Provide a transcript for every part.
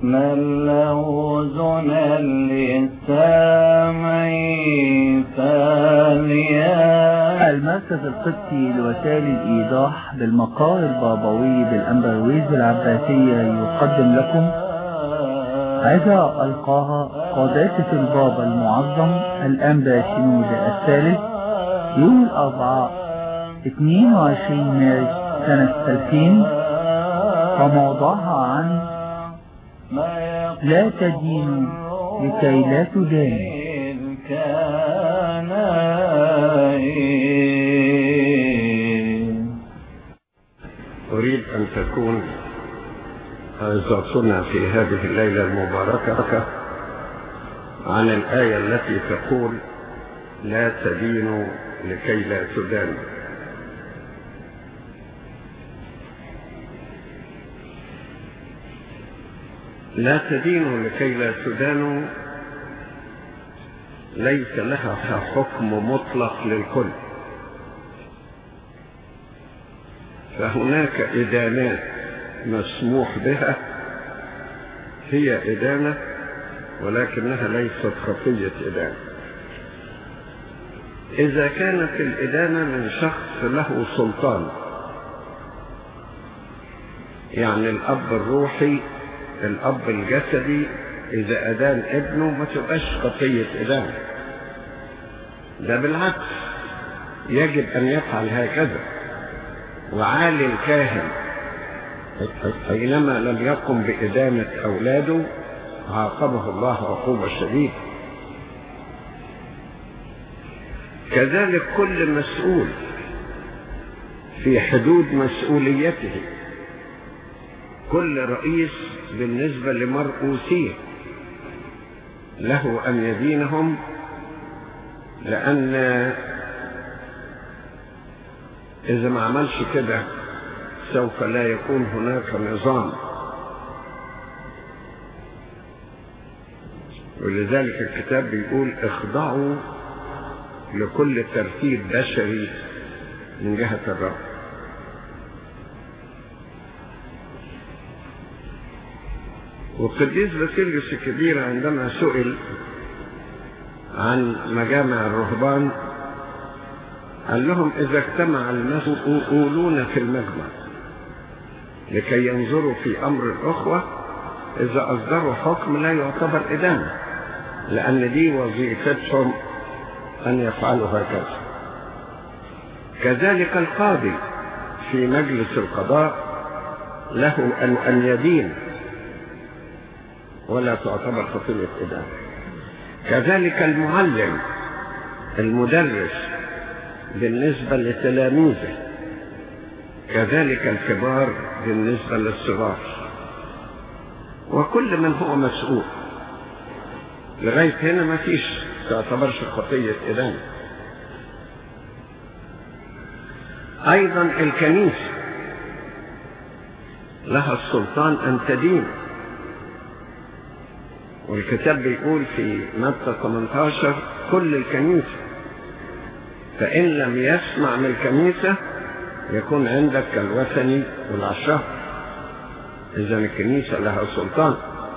من له زنا للسامع فليا المركز القبطي لوسائل الإيضاح بالمقار البابوي بالأمبرويز العباسية يقدم لكم عظة ألقاها قداسة البابا المعظم الأنبا شنودة الثالث يوم الأربعاء 22 مارس سنة 2000 وموضوعها عن لا تدين لكي لا تدان أريد أن تكون عظتنا في هذه الليلة المباركة عن الآية التي تقول لا تدينوا لكي لا تدانوا لا تدينوا لكي لا تدانوا ليس لها حكم مطلق للكل فهناك إدانات مسموح بها هي إدانة ولكنها ليست خطية إدانة إذا كانت الإدانة من شخص له سلطان يعني الأب الروحي الأب الجسدي إذا أدان ابنه ما تبقاش خطية إدانة ده بالعكس يجب أن يفعل هكذا وعالي الكاهن حينما لم يقم بإدانة أولاده عاقبه الله عقوبة شديدة كذلك كل مسؤول في حدود مسؤوليته كل رئيس بالنسبة لمرؤوسيه له أن يدينهم لأن إذا ما عملش كده سوف لا يكون هناك نظام ولذلك الكتاب بيقول اخضعوا لكل ترتيب بشري من جهة الرب والقديس باسيليوس الكبير عندما سئل عن مجامع الرهبان قال لهم إذا اجتمع المسؤولون في المجمع لكي ينظروا في أمر الأخوة إذا أصدروا حكم لا يعتبر إدانة لأن دي وظيفتهم أن يفعلوا هكذا كذلك القاضي في مجلس القضاء له أن أن يدين ولا تعتبر خطية إدانة كذلك المعلم المدرس بالنسبة لتلاميذه كذلك الكبار بالنسبة للصغار وكل من هو مسؤول لغاية هنا ما فيش تعتبرش خطية إدانة أيضا الكنيسة لها السلطان أن تدين والكتاب بيقول في متى 18 كل الكنيسة فإن لم يسمع من الكنيسة يكون عندك كالوثني والعشاق إذا الكنيسة لها سلطان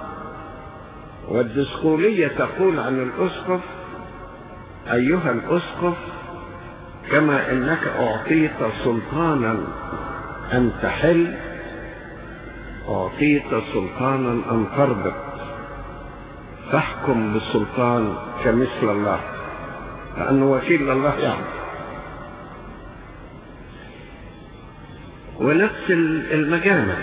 والدسقولية تقول عن الأسقف أيها الأسقف كما إنك أعطيت سلطانا أن تحل أعطيت سلطانا أن تربط فاحكم بالسلطان كمثل الله لأنه وكيل الله يعني ونفس المجامع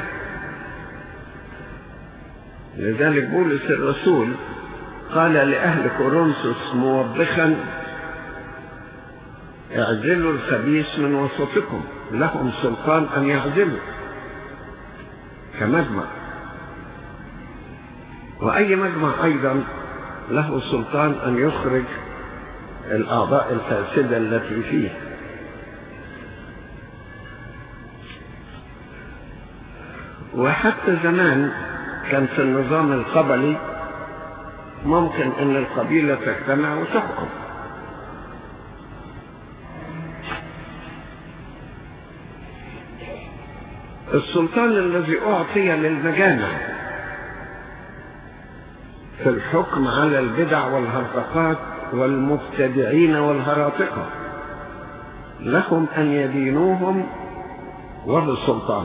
لذلك بولس الرسول قال لأهل كورنثوس موبخا اعزلوا الخبيث من وسطكم لهم سلطان أن يعزلوا كمجمع وأي مجمع أيضا له سلطان أن يخرج الأعضاء الفاسدة التي فيه وحتى زمان كان في النظام القبلي ممكن ان القبيلة تجتمع وتحكم السلطان الذي اعطي للمجامع في الحكم على البدع والهرطقات والمبتدعين والهراطقة لهم أن يدينوهم وبالسلطان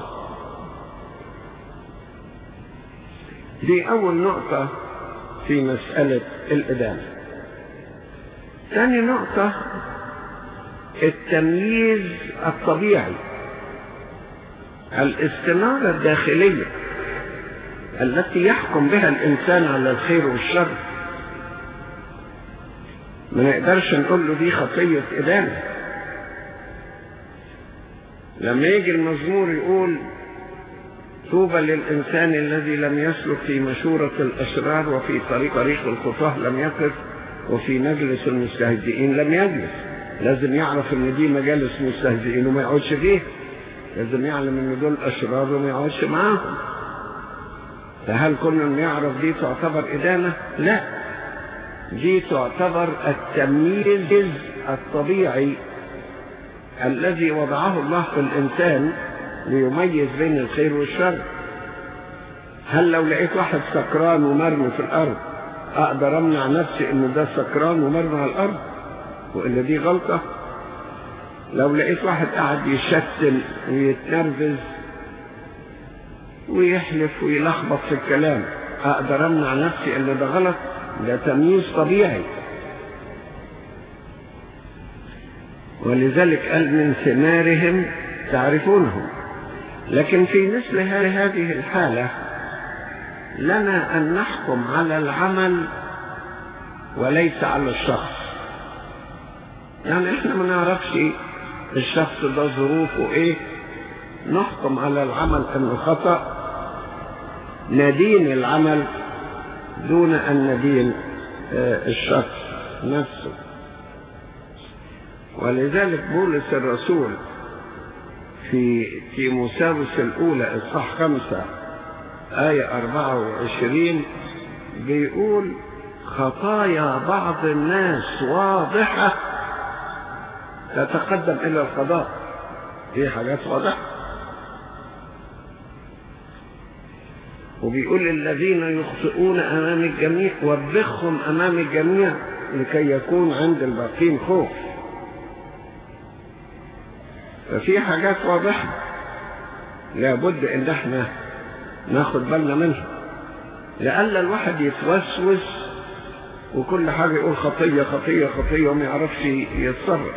دي أول نقطة في مسألة الإدانة ثاني نقطة التمييز الطبيعي الاستنارة الداخلية التي يحكم بها الإنسان على الخير والشر ما نقدرش نقول له دي خطية إدانة لما يجي المزمور يقول طوبى للإنسان الذي لم يسلك في مشورة الأشرار وفي طريق طريق الخطاه لم يقف وفي مجلس المستهزئين لم يجلس لازم يعرف ان دي مجالس مستهزئين وما يقعدش فيه لازم يعلم ان دول اشرار وما يقعدش معاهم فهل كنا يعرف دي تعتبر إدانة؟ لا دي تعتبر التمييز الطبيعي الذي وضعه الله في الإنسان ليميز بين الخير والشر هل لو لقيت واحد سكران ومرمي في الأرض أقدر أمنع نفسي إن ده سكران ومرمي على الأرض وإن دي غلطة لو لقيت واحد قاعد يشتم ويتنرفز ويحلف ويلخبط في الكلام اقدر امنع نفسي ان ده غلط ده تمييز طبيعي ولذلك قال من ثمارهم تعرفونهم لكن في مثل هذه الحالة لنا أن نحكم على العمل وليس على الشخص يعني احنا ما نعرفش الشخص ده ظروفه ايه نحكم على العمل انه خطأ ندين العمل دون ان ندين الشخص نفسه ولذلك بولس الرسول في تيموساوس الأولى إصحاح خمسة آية أربعة وعشرين بيقول خطايا بعض الناس واضحة تتقدم إلى القضاء دي حاجات واضحة وبيقول الذين يخطئون أمام الجميع وبخهم أمام الجميع لكي يكون عند الباقين خوف ففي حاجات واضحة لابد ان احنا ناخد بالنا منها لألا الواحد يتوسوس وكل حاجة يقول خطية خطية خطية وما يعرفش يتصرف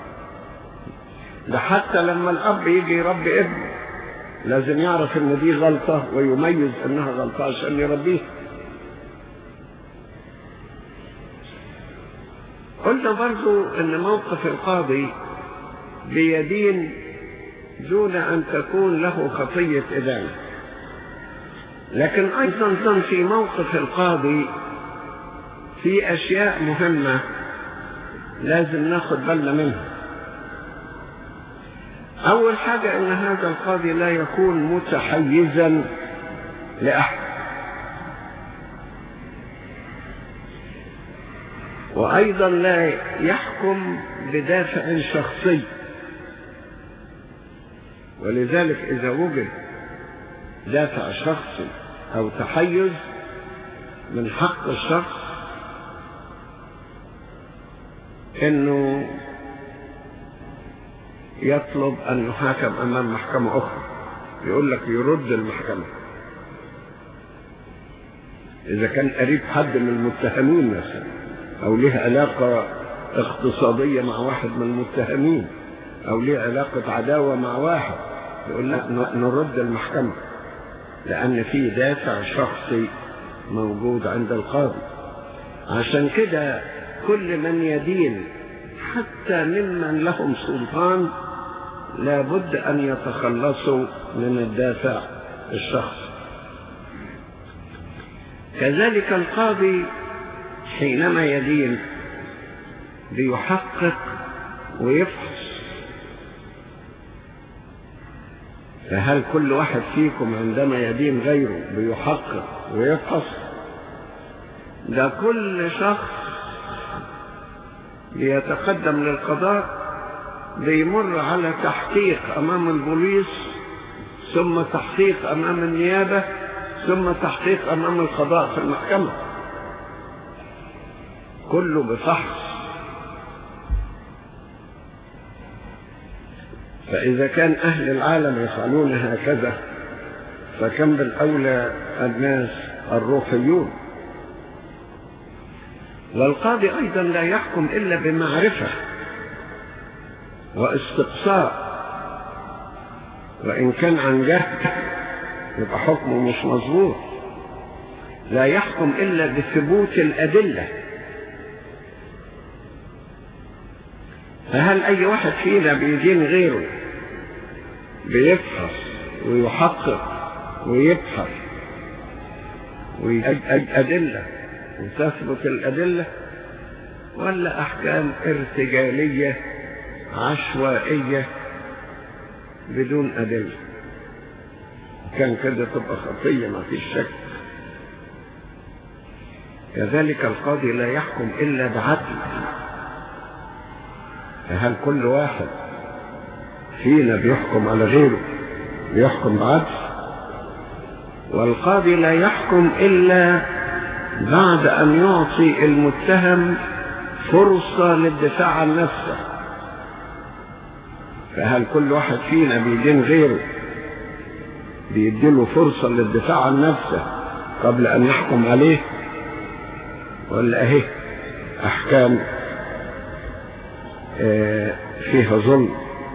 ده حتى لما الأب يجي يربي ابنه لازم يعرف ان دي غلطة ويميز انها غلطة عشان يربيه قلنا برضو ان موقف القاضي بيدين دون أن تكون له خطية إدانة لكن أيضا في موقف القاضي في أشياء مهمة لازم ناخد بالنا منها أول حاجة أن هذا القاضي لا يكون متحيزا لأحد وأيضا لا يحكم بدافع شخصي ولذلك إذا وجد دافع شخصي أو تحيز من حق الشخص إنه يطلب أن يحاكم أمام محكمة أخرى يقول لك يرد المحكمة إذا كان قريب حد من المتهمين مثلا أو له علاقة اقتصادية مع واحد من المتهمين أو له علاقة عداوة مع واحد يقول لا نرد المحكمة لأن في دافع شخصي موجود عند القاضي عشان كده كل من يدين حتى ممن لهم سلطان لابد أن يتخلصوا من الدافع الشخصي كذلك القاضي حينما يدين بيحقق ويفحص فهل كل واحد فيكم عندما يدين غيره بيحقق ويفحص ده كل شخص بيتقدم للقضاء بيمر على تحقيق امام البوليس ثم تحقيق امام النيابه ثم تحقيق امام القضاء في المحكمه كله بفحص فإذا كان أهل العالم يفعلون هكذا فكم بالأولى الناس الروحيون والقاضي أيضا لا يحكم إلا بمعرفة واستقصاء وإن كان عن جهل يبقى حكمه مش مظبوط لا يحكم إلا بثبوت الأدلة فهل أي واحد فينا بيدين غيره بيفحص ويحقق ويبحث ويجد أدلة وتثبت الأدلة ولا أحكام ارتجالية عشوائية بدون أدلة كان كده تبقى خطية ما فيش شك كذلك القاضي لا يحكم إلا بعدل فهل كل واحد فينا بيحكم على غيره بيحكم بعدل والقاضي لا يحكم إلا بعد أن يعطي المتهم فرصة للدفاع عن نفسه فهل كل واحد فينا بيدين غيره بيديله فرصة للدفاع عن نفسه قبل أن يحكم عليه ولا أهي أحكام آه فيها ظلم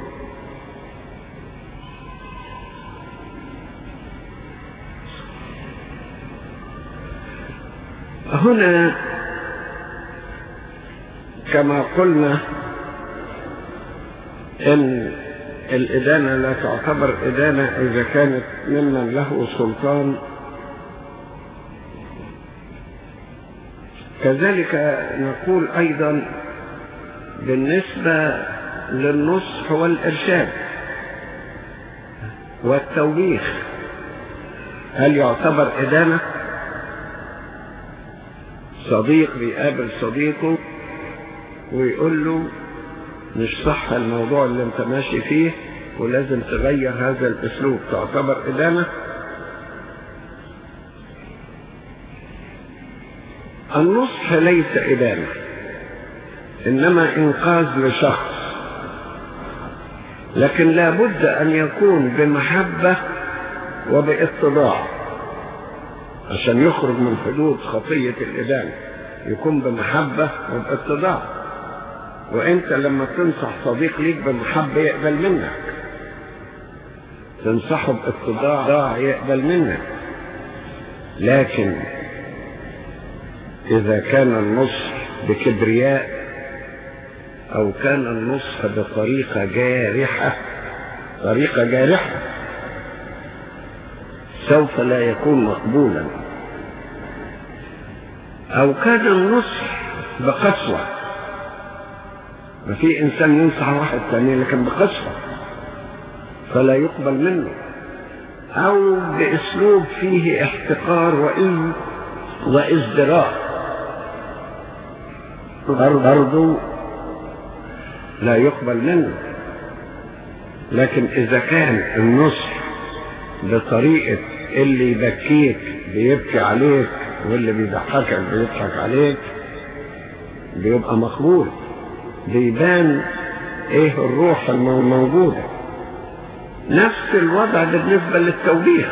هنا كما قلنا ان الإدانة لا تعتبر إدانة إذا كانت ممن له سلطان كذلك نقول أيضا بالنسبة للنصح والإرشاد والتوبيخ هل يعتبر إدانة؟ صديق بيقابل صديقه ويقول له مش صح الموضوع اللي انت ماشي فيه ولازم تغير هذا الاسلوب تعتبر ادانه النصح ليس ادانه انما انقاذ لشخص لكن لابد ان يكون بمحبه وباتضاع عشان يخرج من حدود خطيه الادانه يكون بمحبه وباتضاع وانت لما تنصح صديق ليك بمحبة يقبل منك تنصحه باتضاع يقبل منك لكن اذا كان النصح بكبرياء او كان النصح بطريقة جارحة طريقة جارحة سوف لا يكون مقبولا او كان النصح بقسوه ما في انسان ينصح واحد ثاني لكن بقسوه فلا يقبل منه او باسلوب فيه احتقار وإن وازدراء برضو لا يقبل منه لكن اذا كان النصح بطريقة اللي يبكيك بيبكي عليك واللي بيضحكك بيضحك عليك بيبقى مقبول بيبان ايه الروح الموجودة نفس الوضع ده بالنسبة للتوبيخ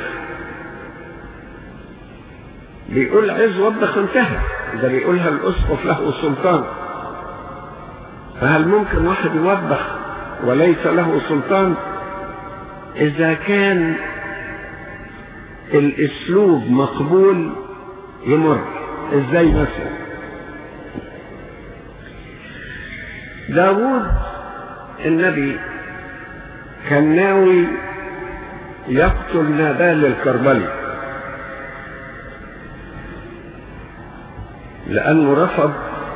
بيقول عز وبخ انتهى ده بيقولها الاسقف له سلطان فهل ممكن واحد يوبخ وليس له سلطان اذا كان الاسلوب مقبول يمر ازاي مثلا داود النبي كان ناوي يقتل نابال الكربلي لأنه رفض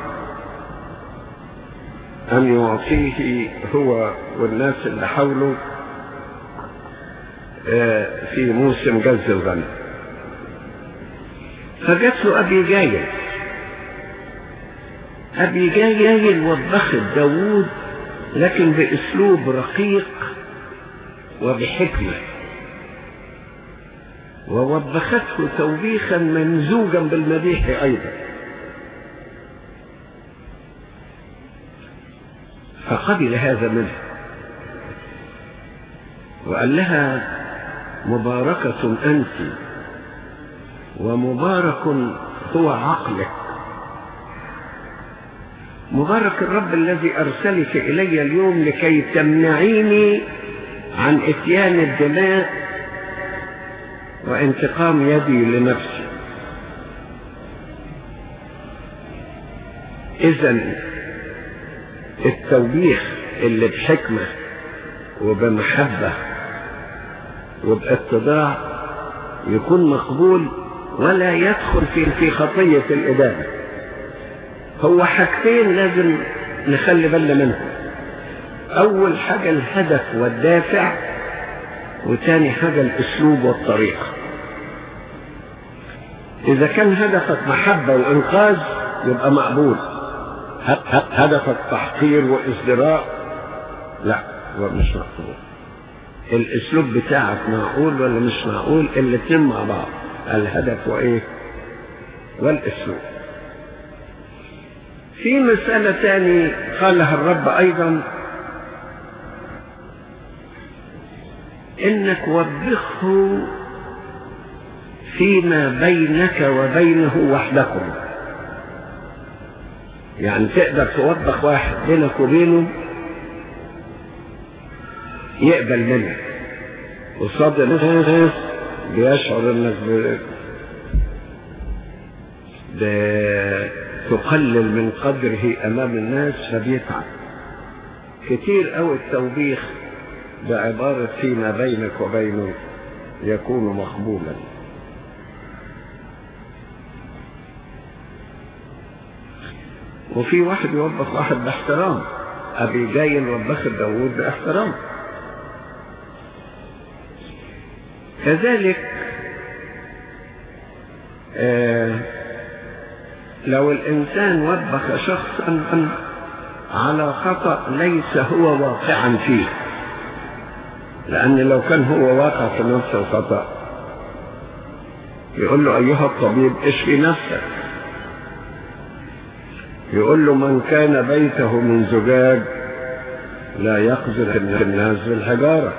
أن يعطيه هو والناس اللي حوله في موسم جز الغنم فجات له أبي جايل أبي جايل وبخت داوود لكن بأسلوب رقيق وبحكمة ووبخته توبيخا ممزوجا بالمديح أيضا فقبل هذا منها وقال لها مباركة أنت ومبارك هو عقلك مبارك الرب الذي أرسلك إلي اليوم لكي تمنعيني عن إتيان الدماء وانتقام يدي لنفسي إذا التوبيخ اللي بحكمة وبمحبة وباتضاع يكون مقبول ولا يدخل في في خطية الإدانة هو حاجتين لازم نخلي بالنا منهم أول حاجة الهدف والدافع وتاني حاجة الأسلوب والطريقة إذا كان هدفك محبة وإنقاذ يبقى مقبول هدفك تحقير وازدراء لا هو مش مقبول الاسلوب بتاعك معقول ولا مش معقول الاتنين مع بعض الهدف وايه والاسلوب في مسألة تاني قالها الرب ايضا انك وبخه فيما بينك وبينه وحدكم يعني تقدر توبخ واحد بينك وبينه يقبل منك قصاد الناس بيشعر انك ب... تقلل من قدره امام الناس فبيتعب كتير قوي التوبيخ بعبارة فيما بينك وبينه يكون مقبولا وفي واحد يوبخ واحد باحترام ابي جاي وبخ داوود باحترام كذلك آه لو الإنسان وبخ شخصا على خطأ ليس هو واقعا فيه لأن لو كان هو واقع في نفس الخطأ يقول له أيها الطبيب اشفي نفسك يقول له من كان بيته من زجاج لا يقذف الناس بالحجاره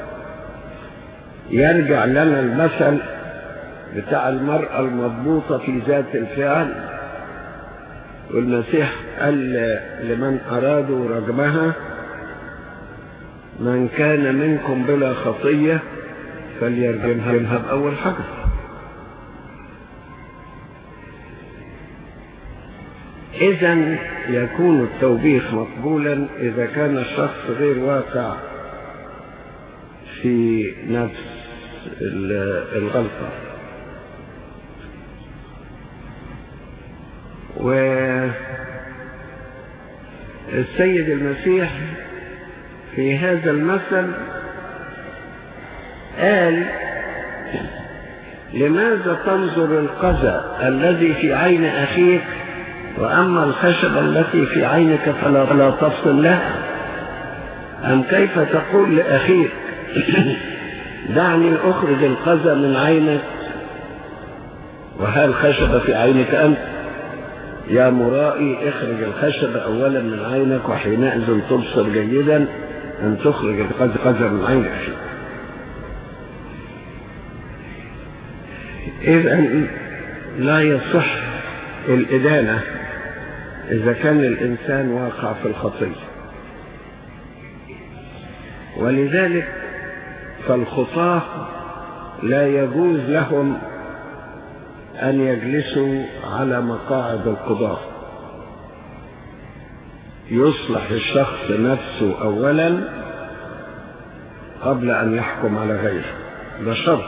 يرجع لنا المثل بتاع المرأة المضبوطة في ذات الفعل والمسيح قال لمن أرادوا رجمها من كان منكم بلا خطية فليرجمها بأول حجر إذا يكون التوبيخ مقبولا إذا كان الشخص غير واقع في نفس الغلطة والسيد المسيح في هذا المثل قال لماذا تنظر القذى الذي في عين أخيك وأما الخشبة التي في عينك فلا, فلا تفصل لها أم كيف تقول لأخيك دعني أخرج القذى من عينك وها الخشبة في عينك أنت يا مرائي اخرج الخشبة أولا من عينك وحينئذ تبصر جيدا أن تخرج القذى من عين أخيك إذا لا يصح الإدانة إذا كان الإنسان واقع في الخطية ولذلك فالخطاة لا يجوز لهم أن يجلسوا على مقاعد القضاء يصلح الشخص نفسه أولا قبل أن يحكم على غيره ده شرط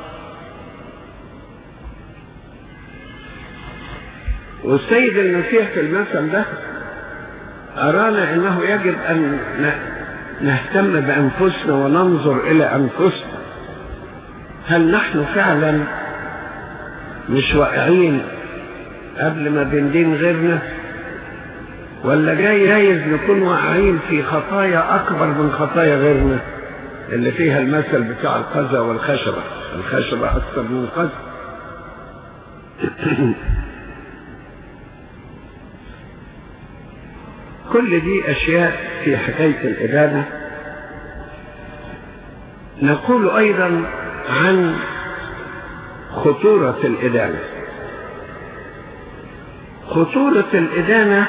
والسيد المسيح في المثل ده أرانا أنه يجب أن نهتم بأنفسنا وننظر إلى أنفسنا هل نحن فعلا مش واقعين قبل ما بندين غيرنا ولا جاي جايز نكون واقعين في خطايا أكبر من خطايا غيرنا اللي فيها المثل بتاع القذى والخشبة الخشبة أكثر من القذى كل دي أشياء في حكاية الإدانة نقول أيضا عن خطورة الإدانة خطورة الإدانة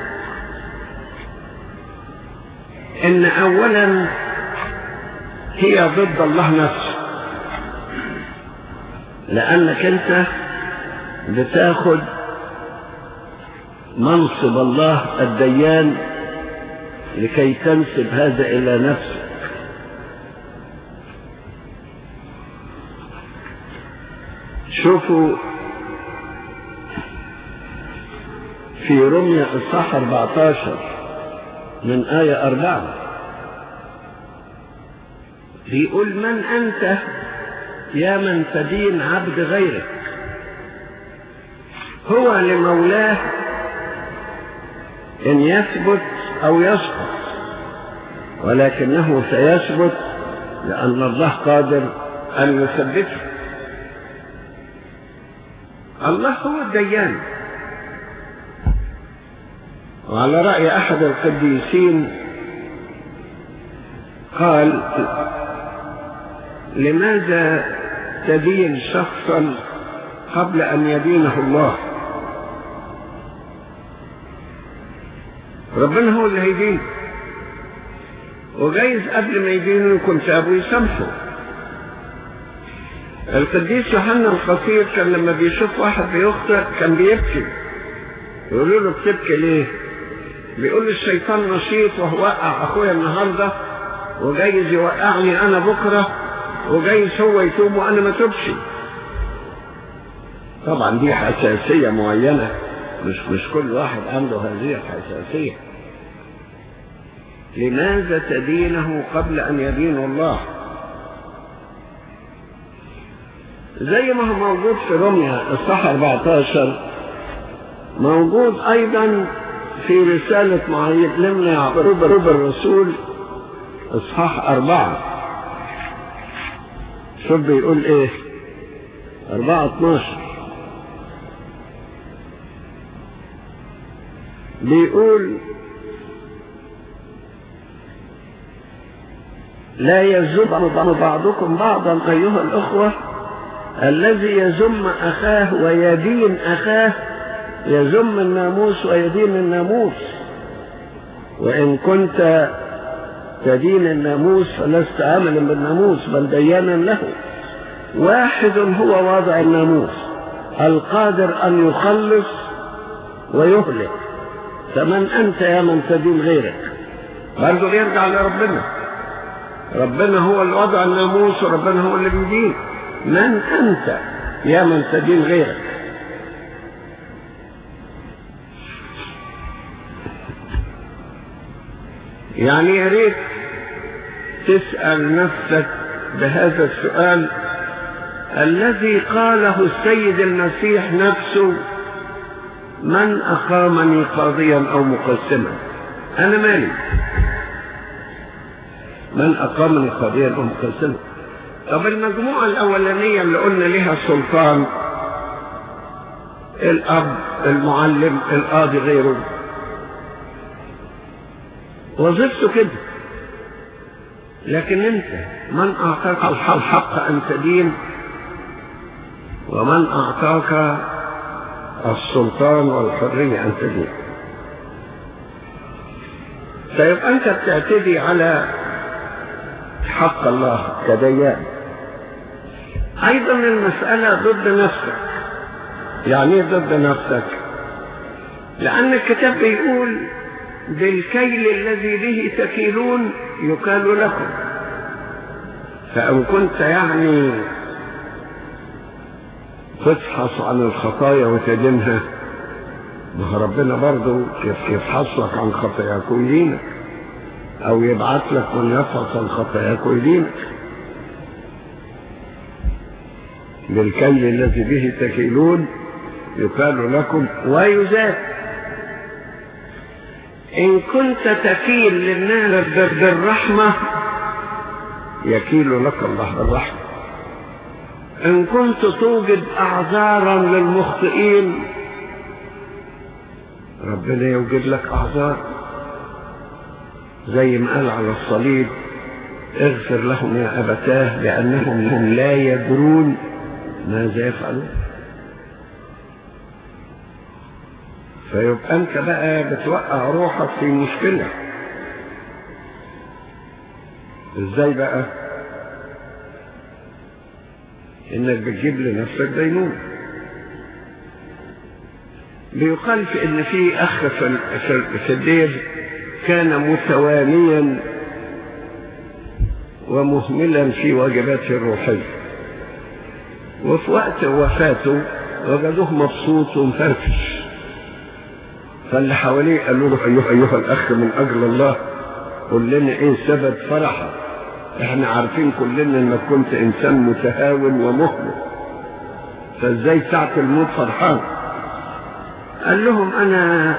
إن أولا هي ضد الله نفسه لأنك أنت بتاخد منصب الله الديان لكي تنسب هذا إلى نفسك شوفوا في رمية الصح 14 من آية أربعة بيقول من أنت يا من تدين عبد غيرك هو لمولاه إن يثبت أو يسقط ولكنه سيثبت لأن الله قادر أن يثبته الله هو الديان وعلى رأي أحد القديسين قال لماذا تدين شخصا قبل أن يدينه الله ربنا هو اللي هيدين وجايز قبل ما يدينه يكون تابه يسامحه القديس يوحنا القصير كان لما بيشوف واحد بيخطئ كان بيبكي يقولوا له بتبكي ليه بيقول له الشيطان نشيط وهو وقع اخويا النهارده وجايز يوقعني انا بكره وجايز هو يتوب وانا ما توبش طبعا دي حساسيه معينه مش مش كل واحد عنده هذه الحساسيه لماذا تدينه قبل ان يدين الله زي ما هو موجود في رمية الصح 14 موجود ايضا في رسالة معلمنا يعقوب الرسول اصحاح اربعة شوف بيقول ايه اربعة اتناشر بيقول لا يزم بعضكم بعضا ايها الاخوه الذي يذم اخاه ويدين اخاه يذم الناموس ويدين الناموس وان كنت تدين الناموس فلست عاملا بالناموس بل ديانا له واحد هو واضع الناموس القادر ان يخلص ويهلك فمن انت يا من تدين غيرك برضه يرجع لربنا ربنا هو اللي وضع الناموس وربنا هو اللي بيدين من أنت يا من تدين غيرك يعني يا ريت تسأل نفسك بهذا السؤال الذي قاله السيد المسيح نفسه من أقامني قاضيا أو مقسما أنا مالي من أقامني قاضيا أو مقسما طب المجموعة الأولانية اللي قلنا لها السلطان الأب المعلم القاضي غيره وظيفته كده لكن انت من اعطاك الحق ان تدين ومن اعطاك السلطان والحرية ان تدين فيبقى انت بتعتدي على حق الله كديان ايضا المسألة ضد نفسك يعني ايه ضد نفسك لان الكتاب بيقول بالكيل الذي به تكيلون يكال لكم فان كنت يعني تفحص عن الخطايا وتدينها ما ربنا برضه يفحص لك عن خطاياك ويدينك او يبعث لك من يفحص عن خطاياك ويدينك بالكيل الذي به تكيلون يقال لكم ويزاد إن كنت تكيل للناس بالرحمة يكيل لك الله بالرحمة إن كنت توجد أعذارا للمخطئين ربنا يوجد لك أعذار زي ما قال على الصليب اغفر لهم يا أبتاه لأنهم هم لا يدرون ماذا يفعلون فيبقى أنت بقى بتوقع روحك في مشكلة ازاي بقى انك بتجيب لنفسك دينون بيقال في ان في اخ في, في, في الدير كان متوانيا ومهملا في واجباته الروحية وفي وقت وفاته وجدوه مبسوط ومفرفش فاللي حواليه قالوا له ايها ايها الاخ من اجل الله قل لنا ايه سبب فرحك احنا عارفين كلنا انك كنت انسان متهاون ومهمل فازاي ساعة الموت فرحان قال لهم انا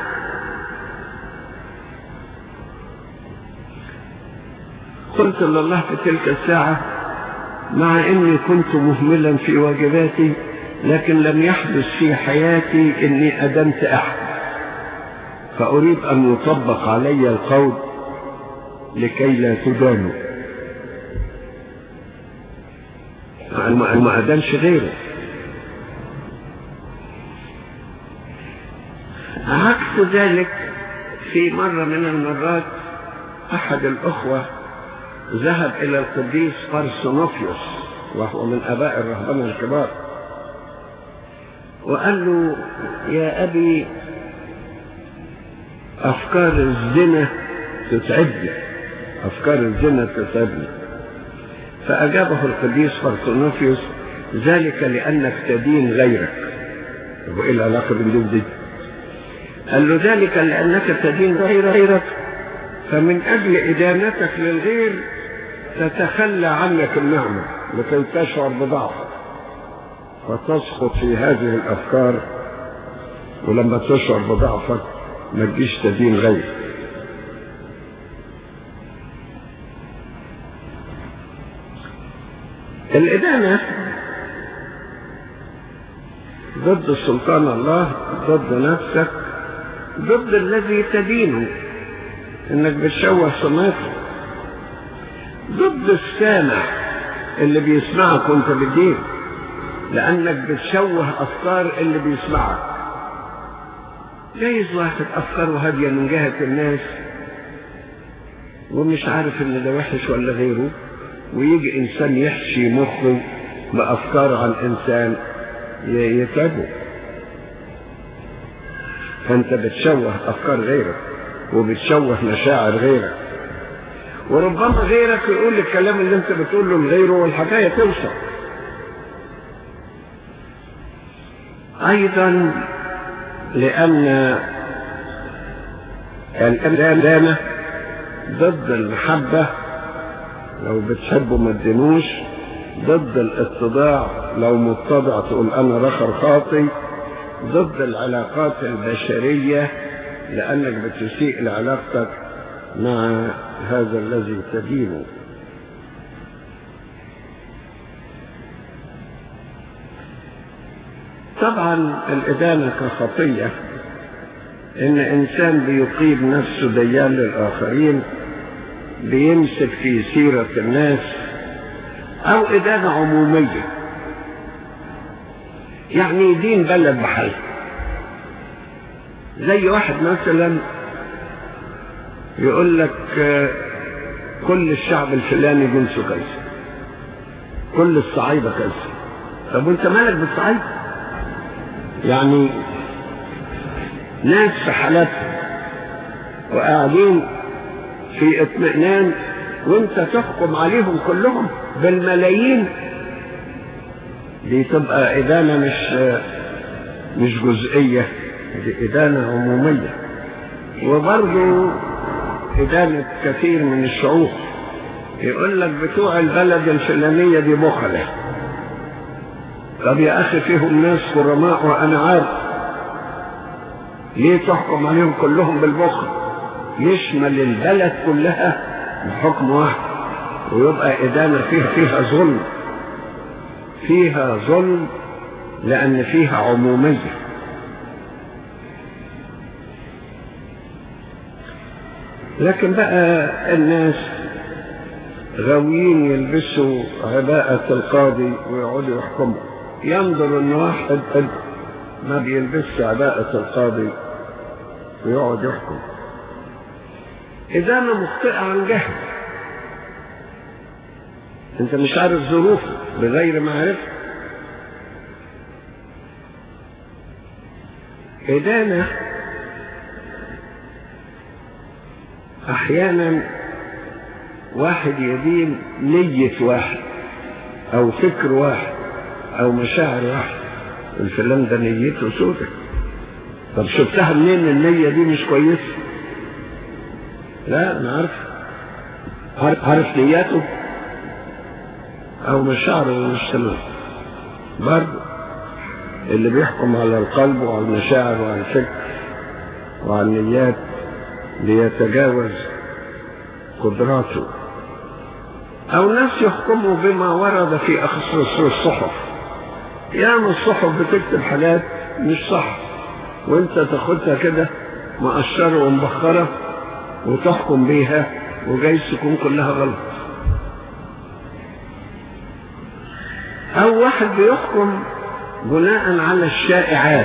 قلت لله في تلك الساعة مع اني كنت مهملا في واجباتي لكن لم يحدث في حياتي اني ادمت احد فاريد ان يطبق علي القول لكي لا تدانوا ما أدانش غيره عكس ذلك في مرة من المرات أحد الأخوة ذهب إلى القديس بارسونوفيوس وهو من آباء الرهبنة الكبار وقال له يا أبي أفكار الزنا تتعبني أفكار الزنا تتعبني فأجابه القديس فرطونوفيوس ذلك لأنك تدين غيرك وإيه العلاقة بين دي قال له ذلك لأنك تدين غير غيرك فمن أجل إدانتك للغير تتخلى عنك النعمة لكي تشعر بضعفك فتسقط في هذه الأفكار ولما تشعر بضعفك ما تجيش تدين غيرك الإدانة ضد سلطان الله ضد نفسك ضد الذي تدينه انك بتشوه سمعته ضد السامع اللي بيسمعك وانت بتدين لانك بتشوه افكار اللي بيسمعك جايز واحد افكاره هاديه من جهه الناس ومش عارف ان ده وحش ولا غيره ويجي انسان يحشي مخه بافكار عن انسان يتعبه فانت بتشوه افكار غيرك وبتشوه مشاعر غيرك وربما غيرك يقول الكلام اللي انت بتقوله لغيره والحكايه توصل ايضا لان الادانه ضد المحبه لو بتحبه ما تدينوش ضد الاتضاع لو متضع تقول انا رخر خاطي ضد العلاقات البشرية لأنك بتسيء لعلاقتك مع هذا الذي تدينه طبعا الإدانة كخطية إن إنسان بيقيم نفسه ديان للآخرين بيمسك في سيرة الناس أو إدانة عمومية يعني يدين بلد بحال زي واحد مثلا يقول لك كل الشعب الفلاني جنسه كذا كل الصعايدة كذا طب وانت مالك بالصعايدة يعني ناس في حالاتهم وقاعدين في اطمئنان وانت تحكم عليهم كلهم بالملايين دي تبقى إدانة مش مش جزئية دي إدانة عمومية وبرضو إدانة كثير من الشعوب يقول لك بتوع البلد الفلانية دي بخلة طب يا أخي فيهم ناس كرماء وأنا عارف ليه تحكم عليهم كلهم بالبخل يشمل البلد كلها بحكم واحد ويبقى إدانة فيها فيها ظلم فيها ظلم لأن فيها عمومية لكن بقى الناس غاويين يلبسوا عباءة القاضي ويقعدوا يحكموا ينظر ان واحد ما بيلبسش عباءة القاضي ويقعد يحكم إذا أنا مخطئ عن جهل أنت مش عارف ظروفه بغير معرفة إدانة أحيانا واحد يدين نية واحد أو فكر واحد أو مشاعر واحد الفلان ده نيته سودة طب شفتها منين النية دي مش كويسة لا أنا عارف عارف, عارف نياته أو مشاعره مش تمام برضه اللي بيحكم على القلب وعلى المشاعر وعلى الفكر وعلى النيات ليتجاوز قدراته أو ناس يحكموا بما ورد في أخصائص الصحف يعني الصحف بتكتب حاجات مش صح وانت تاخدها كده مقشرة ومبخرة وتحكم بيها وجايز تكون كلها غلط او واحد بيحكم بناء على الشائعات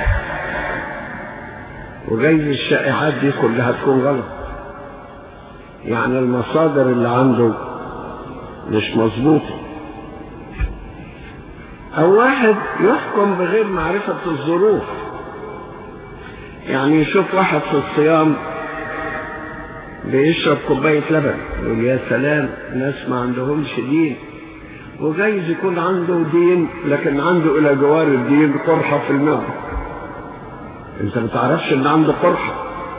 وجايز الشائعات دي كلها تكون غلط يعني المصادر اللي عنده مش مظبوطه او واحد يحكم بغير معرفة الظروف يعني يشوف واحد في الصيام بيشرب كوباية لبن يقول يا سلام ناس ما عندهمش دين وجايز يكون عنده دين لكن عنده الى جوار الدين قرحة في المعدة انت ما تعرفش ان عنده قرحة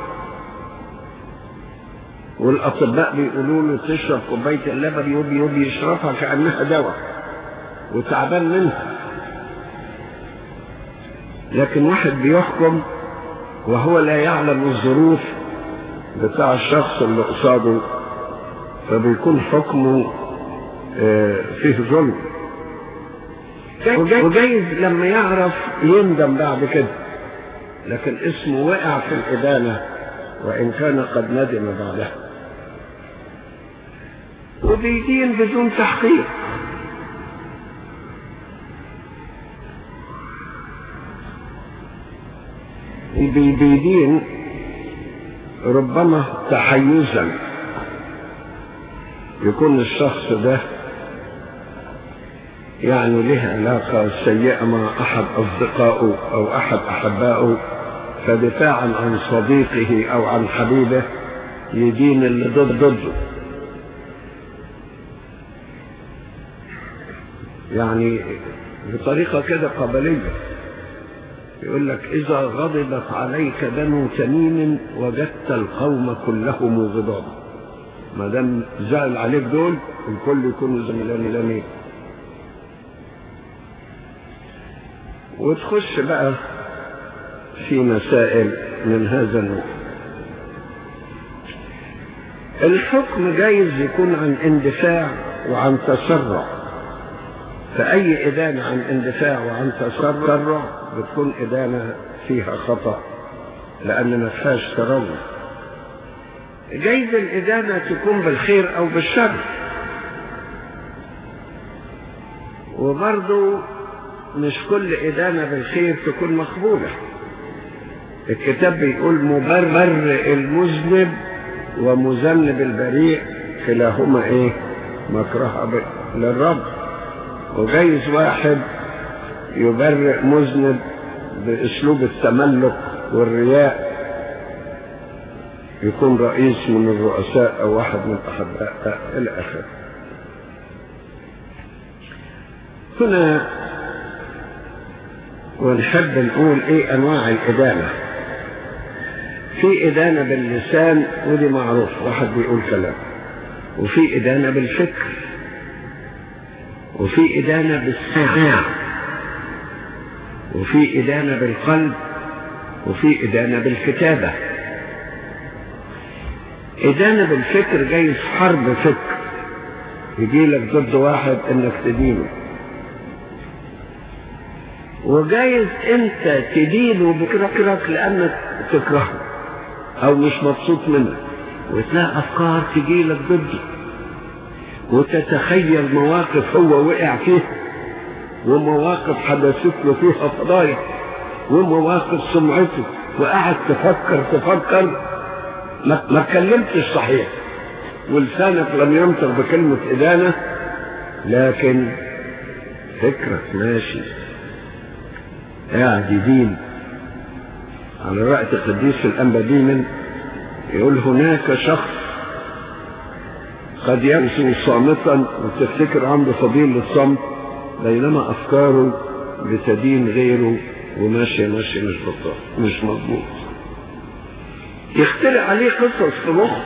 والاطباء بيقولوا له تشرب كوباية اللبن يوبي يوبي يشربها كأنها دواء وتعبان منها لكن واحد بيحكم وهو لا يعلم الظروف بتاع الشخص اللي قصاده فبيكون حكمه فيه ظلم وجايز لما يعرف يندم بعد كده لكن اسمه وقع في الإدانة وإن كان قد ندم بعدها وبيدين بدون تحقيق بيدين ربما تحيزا يكون الشخص ده يعني له علاقة سيئة مع أحد أصدقائه أو أحد أحبائه فدفاعا عن صديقه أو عن حبيبه يدين اللي ضد ضده يعني بطريقة كده قبلية يقول لك إذا غضبت عليك بنو تميم وجدت القوم كلهم غضابا ما دام زعل عليك دول الكل يكونوا زملانين وتخش بقى في مسائل من هذا النوع الحكم جايز يكون عن اندفاع وعن تسرع فأي إدانة عن اندفاع وعن تسرع بتكون إدانة فيها خطأ لأن ما فيهاش تروع جايز الإدانة تكون بالخير أو بالشر وبرضو مش كل إدانة بالخير تكون مقبولة الكتاب بيقول مبرر المذنب ومذنب البريء كلاهما ايه مكره للرب وجايز واحد يبرئ مذنب باسلوب التملك والرياء يكون رئيس من الرؤساء او واحد من الاحباء الى اخره هنا ونحب نقول ايه انواع الادانه في إدانة باللسان ودي معروف واحد بيقول كلام وفي إدانة بالفكر وفي إدانة بالسمع وفي إدانة بالقلب وفي إدانة بالكتابة إدانة بالفكر جايز حرب فكر يجي لك ضد واحد انك تدينه وجايز انت تدينه بفكرك لانك تكرهه او مش مبسوط منك وتلاقي افكار تجيلك ضده وتتخيل مواقف هو وقع فيها ومواقف حدثت له فيها فضايح ومواقف سمعته وقعد تفكر تفكر ما ما اتكلمتش صحيح ولسانك لم ينطق بكلمة إدانة لكن فكرك ماشي قاعد يدين على رأي قديس الأنبا دينا يقول هناك شخص قد يمشي صامتا وتفتكر عنده فضيل للصمت بينما أفكاره بتدين غيره وماشية ماشية مش بطال مش مضبوط يخترع عليه قصص في مخه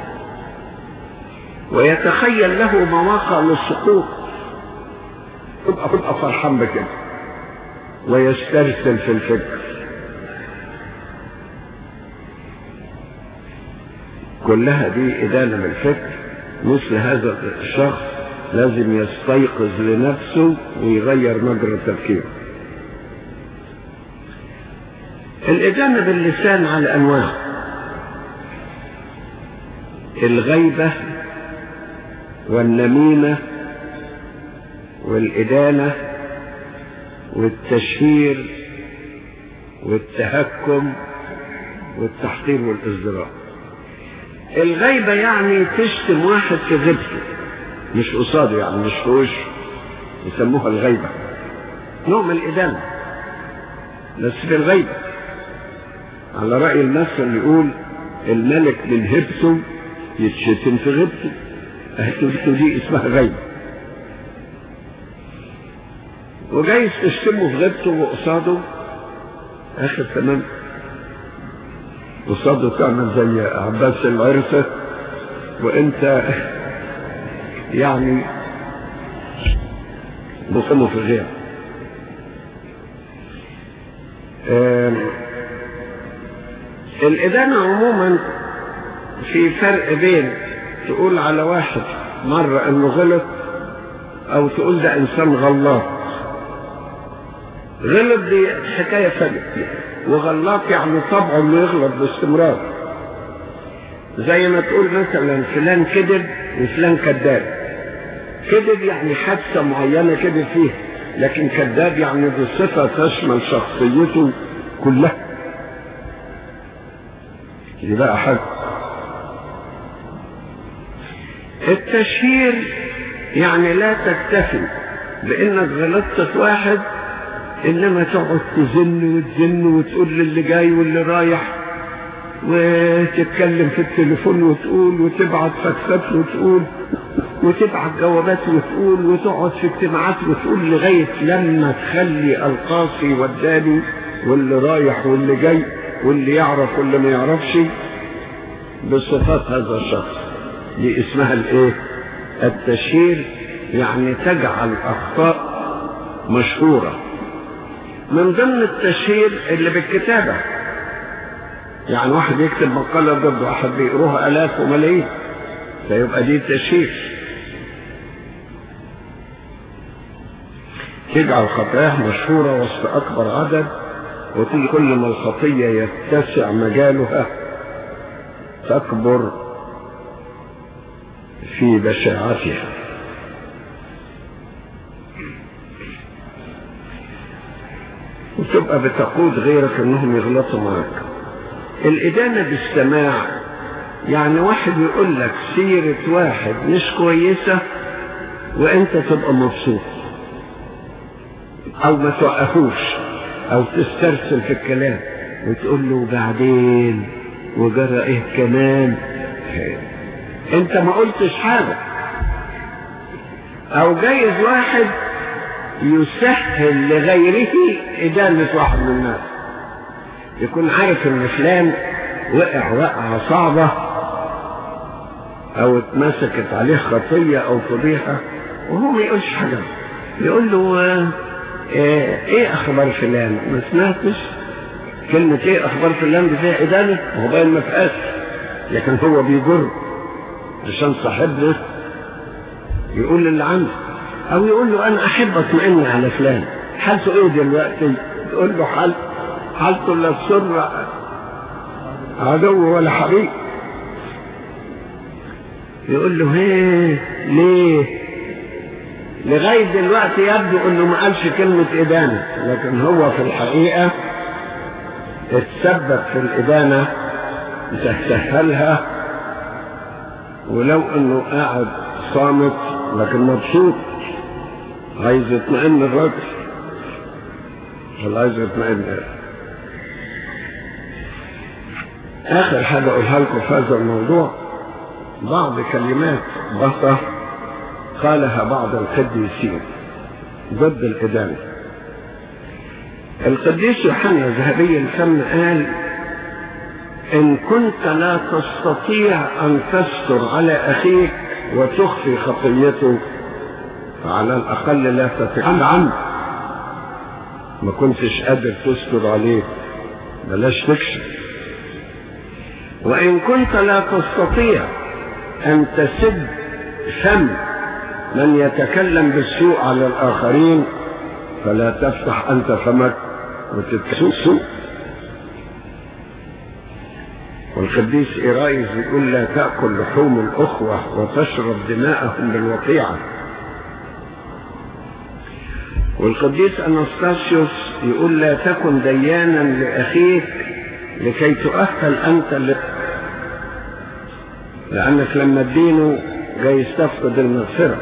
ويتخيل له مواقع للسقوط تبقى تبقى فرحان بكده ويسترسل في الفكر كلها دي إدانة بالفكر مثل هذا الشخص لازم يستيقظ لنفسه ويغير مجرى تفكيره الإدانة باللسان على أنواع الغيبة والنميمة والإدانة والتشهير والتهكم والتحقير والازدراء الغيبة يعني تشتم واحد في غيبته مش قصاده يعني مش في وشه يسموها الغيبة نوع من الإدانة بس في الغيبة على رأي المثل اللي يقول الملك من هبته يتشتم في غيبته هبته دي اسمها غيبة وجايز تشتمه في غيبته وقصاده اخر تمام قصاده تعمل زي عباس العرسة وانت يعني بصمه في غير الإدانة عموما في فرق بين تقول على واحد مرة انه غلط او تقول ده انسان غلط غلط دي حكاية فرق وغلط يعني طبعه انه يغلط باستمرار زي ما تقول مثلا فلان كذب وفلان كذاب كذب يعني حادثة معينة كذب فيها لكن كذاب يعني دي صفة تشمل شخصيته كلها دي بقى حاجة التشهير يعني لا تكتفي بانك غلطت في واحد انما تقعد تزن وتزن وتقول للي جاي واللي رايح وتتكلم في التليفون وتقول وتبعت فاكسات وتقول وتبعت جوابات وتقول وتقعد في اجتماعات وتقول لغاية لما تخلي القاصي والداني واللي رايح واللي جاي واللي يعرف واللي ما يعرفش بصفات هذا الشخص دي اسمها الايه التشهير يعني تجعل اخطاء مشهورة من ضمن التشهير اللي بالكتابة يعني واحد يكتب مقالة ضد واحد بيقروها الاف وملايين فيبقى دي تشهير تجعل خطاياه مشهورة وسط أكبر عدد وتيجي كل ما الخطية يتسع مجالها تكبر في بشاعتها وتبقى بتقود غيرك انهم يغلطوا معك الإدانة بالسماع يعني واحد يقول لك سيرة واحد مش كويسة وانت تبقى مبسوط او ما توقفوش او تسترسل في الكلام وتقول له بعدين وجرى ايه كمان انت ما قلتش حاجة او جايز واحد يسهل لغيره ادانة واحد من الناس يكون عارف ان فلان وقع وقعة صعبة او اتمسكت عليه خطية او فضيحة وهو ما يقولش حاجة يقول له اه ايه اخبار فلان ما سمعتش كلمة ايه اخبار فلان دي فيها ادانة وهو باين ما فيهاش لكن هو بيجر عشان صاحبنا يقول اللي عنده او يقول له انا احب اطمئن على فلان حالته ايه دلوقتي تقول له حال حالته لا تسر عدو ولا حبيب يقول له هيه ليه لغاية دلوقتي يبدو انه ما قالش كلمة ادانة لكن هو في الحقيقة اتسبب في الادانة تسهلها ولو انه قاعد صامت لكن مبسوط عايز يطمئن الراجل ولا عايز يطمئن اخر حاجة اقولها لكم في هذا الموضوع بعض كلمات بسيطة قالها بعض القديسين ضد الإدانة القديس يوحنا ذهبي الفم قال إن كنت لا تستطيع أن تستر على أخيك وتخفي خطيته فعلى الأقل لا تتكلم عنه ما كنتش قادر تستر عليه بلاش تكشف وإن كنت لا تستطيع أن تسد فم من يتكلم بالسوء على الآخرين فلا تفتح أنت فمك وتتكلم سوء والقديس إيرايز يقول لا تأكل لحوم الأخوة وتشرب دماءهم بالوقيعة والقديس أنستاسيوس يقول لا تكن ديانا لأخيك لكي تؤهل أنت ل... لأنك لما تدينه جاي يستفقد المغفرة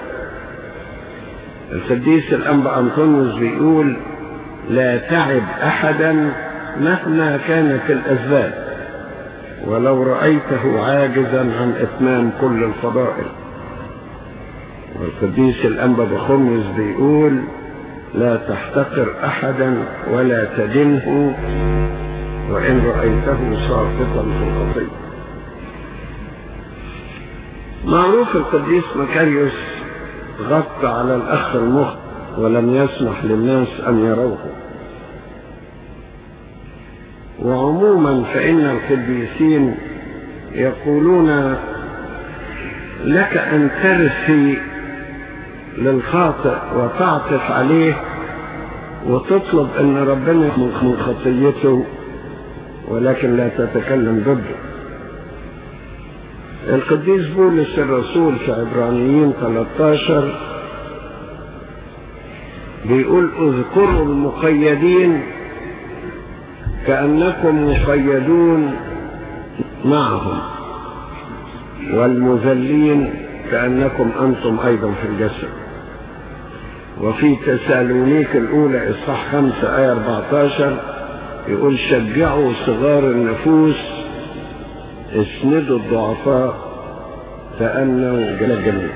القديس الأنبا أنطونيوس بيقول لا تعب أحدا مهما كانت الأسباب ولو رأيته عاجزا عن إتمام كل الفضائل والقديس الأنبا بخمس بيقول لا تحتقر أحدا ولا تدنه وإن رأيته ساقطا في الخطيئة معروف القديس مكاريوس غطى على الأخ المخ ولم يسمح للناس أن يروه وعموما فإن القديسين يقولون لك أن ترثي للخاطئ وتعطف عليه وتطلب أن ربنا من خطيته ولكن لا تتكلم ضده القديس بولس الرسول في عبرانيين 13 بيقول اذكروا المقيدين كأنكم مقيدون معهم والمذلين كأنكم أنتم أيضا في الجسد وفي تسالونيك الأولى إصحاح 5 آية 14 يقول شجعوا صغار النفوس اسندوا الضعفاء فأنوا جميع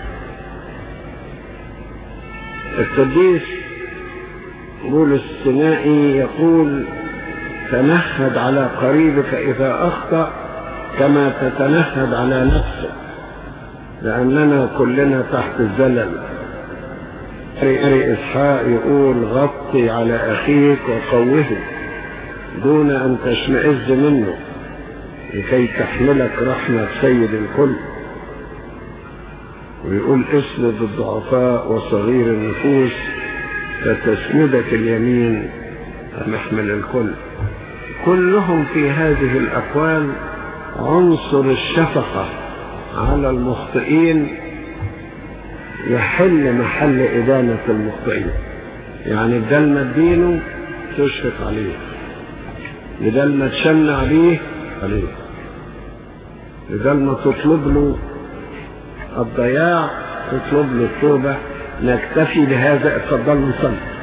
القديس بولس السنائي يقول تنهد على قريبك إذا أخطأ كما تتنهد على نفسك لأننا كلنا تحت الزلل أري إسحاق يقول غطي على أخيك وقوه دون أن تشمئز منه لكي تحملك رحمة سيد الكل ويقول اسند الضعفاء وصغير النفوس فتسندك اليمين محمل الكل كلهم في هذه الأقوال عنصر الشفقة على المخطئين يحل محل إدانة المخطئين يعني بدل ما تدينه تشفق عليه بدل ما تشن عليه عليه بدل ما تطلب له الضياع تطلب له التوبة نكتفي بهذا اتفضل نصلي